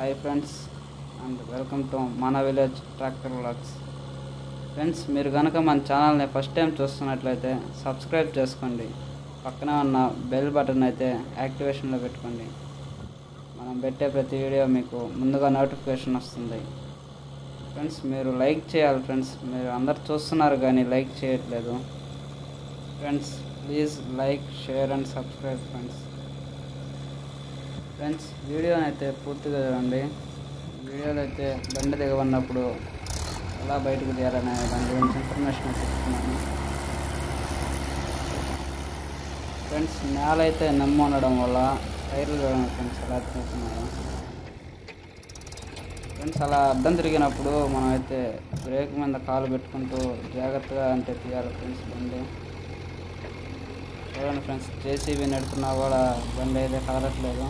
hi friends and welcome to మన village tractor vlogs friends మీరు కనుక మన ఛానల్ని ఫస్ట్ టైం చూస్తున్నట్లయితే సబ్స్క్రైబ్ చేసుకోండి పక్కనే ఉన్న బెల్ బటన్ అయితే యాక్టివేషన్లో పెట్టుకోండి మనం పెట్టే ప్రతి వీడియో మీకు ముందుగా నోటిఫికేషన్ వస్తుంది ఫ్రెండ్స్ మీరు లైక్ చేయాలి ఫ్రెండ్స్ మీరు అందరు చూస్తున్నారు కానీ లైక్ చేయట్లేదు friends please like share and subscribe friends friends వీడియోని అయితే పూర్తిగా చూడండి వీడియోలో అయితే బండి దిగబడినప్పుడు ఎలా బయటకు తీయాలనే దాని గురించి ఇన్ఫర్మేషన్ చెప్తున్నాను ఫ్రెండ్స్ నేల అయితే నెమ్మ ఉండడం వల్ల టైర్లు చూడండి ఫ్రెండ్స్ ఎలా తిరుగుతున్నాయో ఫ్రెండ్స్ అలా అడ్డం తిరిగినప్పుడు మనం అయితే బ్రేక్ మీద కాలు పెట్టుకుంటూ జాగ్రత్తగా అంటే తీయాలి ఫ్రెండ్స్ బండి చూడండి ఫ్రెండ్స్ జేసీబీ నడుపుతున్నా కూడా బండి అయితే కదలట్లేదు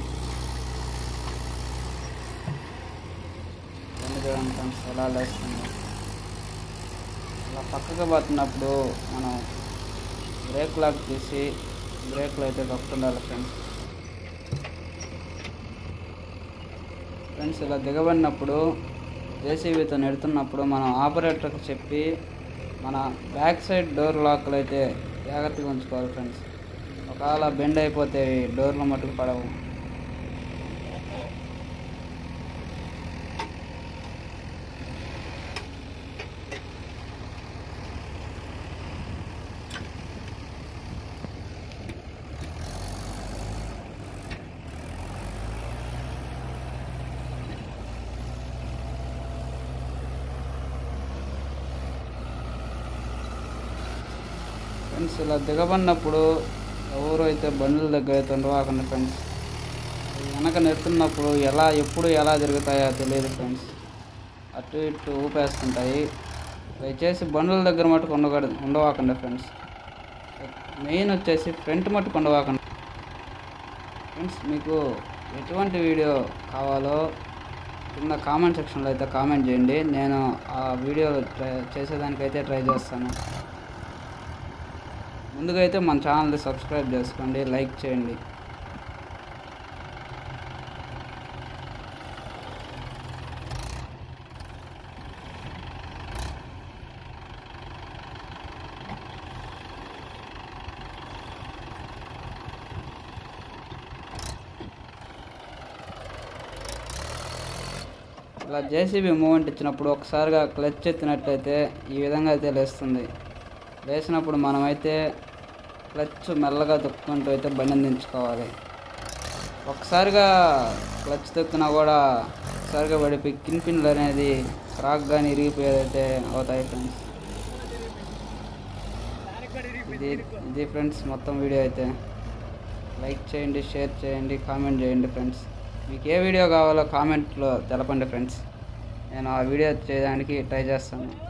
బండి చూడండి ఫ్రెండ్స్ ఎలా లేస్తుంది అలా పక్కకు పోతున్నప్పుడు మనం బ్రేక్ లాక్ తీసి బ్రేక్లు అయితే తప్పుతుండాలి ఫ్రెండ్స్ ఫ్రెండ్స్ ఇలా దిగబడినప్పుడు జేసీబీతో నెడుతున్నప్పుడు మనం ఆపరేటర్కి చెప్పి మన బ్యాక్ సైడ్ డోర్ లాక్లు అయితే జాగ్రత్తగా ఉంచుకోవాలి ఫ్రెండ్స్ ఒకవేళ బెండ్ అయిపోతే ఈ డోర్లు మట్టుకు పడవు ఫ్రెండ్స్ ఇలా దిగబడినప్పుడు ఎవరు అయితే బండ్ల దగ్గర అయితే ఉండవాకండి ఫ్రెండ్స్ వెనక నెడుతున్నప్పుడు ఎలా ఎప్పుడు ఎలా తిరుగుతాయో తెలియదు ఫ్రెండ్స్ అటు ఇటు ఊపేస్తుంటాయి దయచేసి బండ్ల దగ్గర మటుకు ఉండకూడదు ఉండవాకండి ఫ్రెండ్స్ మెయిన్ వచ్చేసి ఫ్రంట్ మట్టుకు ఉండవాకండి ఫ్రెండ్స్ మీకు ఎటువంటి వీడియో కావాలో కింద కామెంట్ సెక్షన్లో అయితే కామెంట్ చేయండి నేను ఆ వీడియో ట్రై చేసేదానికైతే ట్రై చేస్తాను ముందుగా అయితే మన ఛానల్ని సబ్స్క్రైబ్ చేసుకోండి లైక్ చేయండి ఇలా జేసీబీ మూమెంట్ ఇచ్చినప్పుడు ఒకసారిగా క్లచ్ ఎత్తినట్లయితే ఈ విధంగా అయితే లేస్తుంది లేచినప్పుడు మనమైతే క్లచ్ మెల్లగా తొక్కుంటూ అయితే బండిని దించుకోవాలి ఒకసారిగా క్లచ్ తొక్కినా కూడా ఒకసారిగా పడిపోయి కిన్ పిన్లు అనేది క్రాక్ కానీ ఇరిగిపోయేదైతే అవుతాయి ఫ్రెండ్స్ ఇది ఇది ఫ్రెండ్స్ మొత్తం వీడియో అయితే లైక్ చేయండి షేర్ చేయండి కామెంట్ చేయండి ఫ్రెండ్స్ మీకు ఏ వీడియో కావాలో కామెంట్లో తెలపండి ఫ్రెండ్స్ నేను ఆ వీడియో చేయడానికి ట్రై చేస్తాను